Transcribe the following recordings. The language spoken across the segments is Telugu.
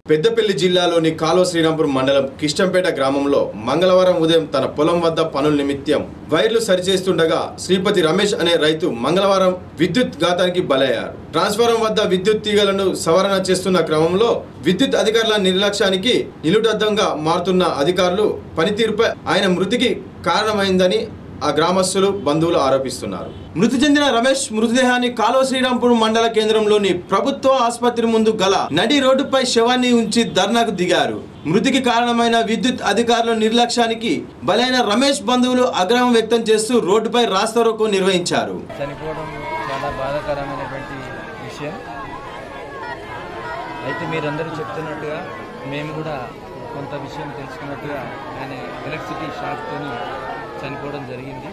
పెద్దపల్లి జిల్లాలోని కాలువ శ్రీరాంపూర్ మండలం కిష్టంపేట గ్రామంలో మంగళవారం ఉదయం తన పొలం వద్ద పనుల నిమిత్తం వైర్లు సరిచేస్తుండగా శ్రీపతి రమేష్ అనే రైతు మంగళవారం విద్యుత్ ఘాతానికి బలయ్యారు ట్రాన్స్ఫారం వద్ద విద్యుత్ తీగలను సవరణ చేస్తున్న క్రమంలో విద్యుత్ అధికారుల నిర్లక్ష్యానికి నిలుటద్దంగా మారుతున్న అధికారులు పనితీరుపై ఆయన మృతికి కారణమైందని ఆ గ్రామస్తులు బంధువులు ఆరోపిస్తున్నారు మృతి చెందిన రమేష్ మృతదేహాన్ని కాలువ శ్రీరాంపూర్ మండల కేంద్రంలోని ప్రభుత్వ ఆసుపత్రి ముందు గల నడి రోడ్డుపై శవాన్ని ఉంచి ధర్నాకు దిగారు మృతికి కారణమైన విద్యుత్ అధికారుల నిర్లక్ష్యానికి బలైన రమేష్ బంధువులు ఆగ్రహం వ్యక్తం చేస్తూ రోడ్డుపై రాస్తారోకో నిర్వహించారు చనిపోవడం చాలా బాధాకరమైనటువంటి విషయం అయితే మీరందరూ చెప్తున్నట్టుగా మేము కూడా కొంత విషయం తెలుసుకున్నట్టుగా ఆయన ఎలక్ట్రిసిటీ షాక్తో చనిపోవడం జరిగింది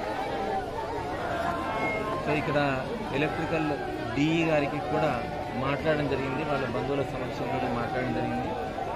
సో ఇక్కడ ఎలక్ట్రికల్ డిఈ గారికి కూడా మాట్లాడడం జరిగింది వాళ్ళ బంధువుల సమక్షంలో మాట్లాడడం జరిగింది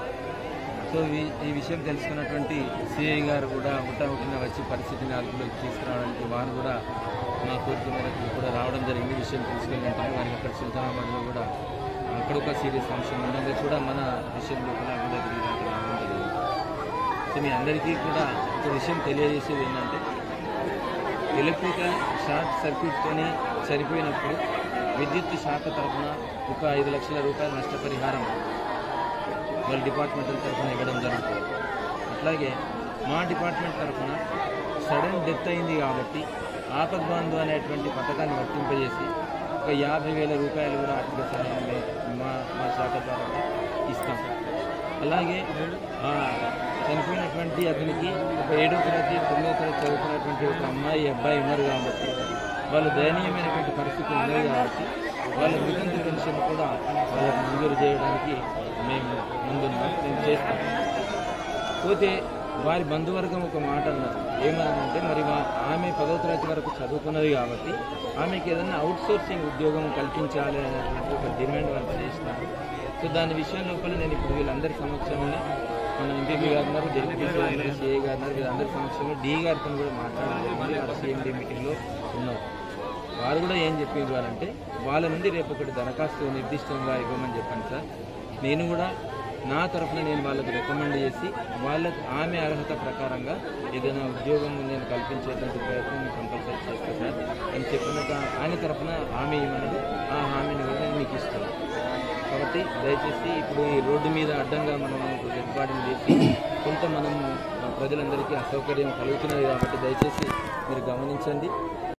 సో ఈ ఈ విషయం తెలుసుకున్నటువంటి సిఐ గారు కూడా హుటాహుటిన వచ్చి పరిస్థితిని అదుపులోకి తీసుకురావడానికి వారు కూడా మా కోరిక మేరకు కూడా రావడం జరిగింది విషయం తెలుసుకుని వెంటనే వారికి అక్కడ సుల్తానాబాద్లో కూడా అక్కడ ఒక సీరియస్ అంశం ఉండగా కూడా మన విషయంలో కూడా ఉదయగిరి దాకా రావడం జరిగింది సో మీ అందరికీ కూడా ఒక విషయం తెలియజేసేది ఏంటంటే ఎలక్ట్రికల్ షార్ట్ సర్క్యూట్తోని చనిపోయినప్పుడు విద్యుత్ శాఖ తరఫున ఒక ఐదు లక్షల రూపాయల నష్టపరిహారం వాళ్ళ డిపార్ట్మెంటల్ తరఫున ఇవ్వడం జరుగుతుంది అట్లాగే మా డిపార్ట్మెంట్ తరఫున సడన్ డెత్ అయింది కాబట్టి ఆపద్ బంధు అనేటువంటి పథకాన్ని వర్తింపజేసి ఒక యాభై వేల రూపాయలు కూడా ఆర్థిక సహాయం మే- మా మా శాఖ ద్వారా ఇస్తాం అలాగే ఆ చనిపోయినటువంటి అతనికి ఒక ఏడో తరగతి తొమ్మిదో తరగతి చదువుతున్నటువంటి ఒక అమ్మాయి అబ్బాయి ఉన్నారు కాబట్టి వాళ్ళు దయనీయమైనటువంటి పరిస్థితి ఉన్నది కాబట్టి వాళ్ళ వితంతు పెన్షన్ కూడా వాళ్ళకి మంజూరు చేయడానికి మేము ముందున్నాం మేము చేస్తాం పోతే వారి బంధువర్గం ఒక మాట అన్నారు ఏమన్నారంటే మరి మా ఆమె పదో తరగతి వరకు చదువుకున్నది కాబట్టి ఆమెకి ఏదైనా అవుట్ సోర్సింగ్ ఉద్యోగం కల్పించాలి అనేటువంటి ఒక డిమాండ్ వాళ్ళు చేస్తున్నారు సో దాని విషయం లోపల నేను ఇప్పుడు వీళ్ళందరి సమక్షంలో మన ఎంపీపీ గారు ఉన్నారు డిప్యూటీ గారు సిఏ గారు ఉన్నారు వీళ్ళందరి సమక్షంలో డి గారితో కూడా మాట్లాడడం జరిగింది వారు సిఎండి మీటింగ్లో ఉన్నారు వారు కూడా ఏం చెప్పేవారు అంటే వాళ్ళ నుండి రేపు ఒకటి దరఖాస్తు నిర్దిష్టంగా ఇవ్వమని చెప్పాను సార్ నేను కూడా నా తరఫున నేను వాళ్ళకి రికమెండ్ చేసి వాళ్ళకి ఆమె అర్హత ప్రకారంగా ఏదైనా ఉద్యోగం నేను కల్పించేటువంటి ప్రయత్నం కంపల్సరీ చేస్తాను సార్ అని చెప్పినట్టు ఆయన తరఫున హామీ ఇవ్వమని ఆ హామీని కూడా నేను మీకు ఇస్తాను కాబట్టి దయచేసి ఇప్పుడు ఈ రోడ్డు మీద అడ్డంగా మనం ఏర్పాటు చేసి కొంత మనం ప్రజలందరికీ అసౌకర్యం కలుగుతున్నది కాబట్టి దయచేసి మీరు గమనించండి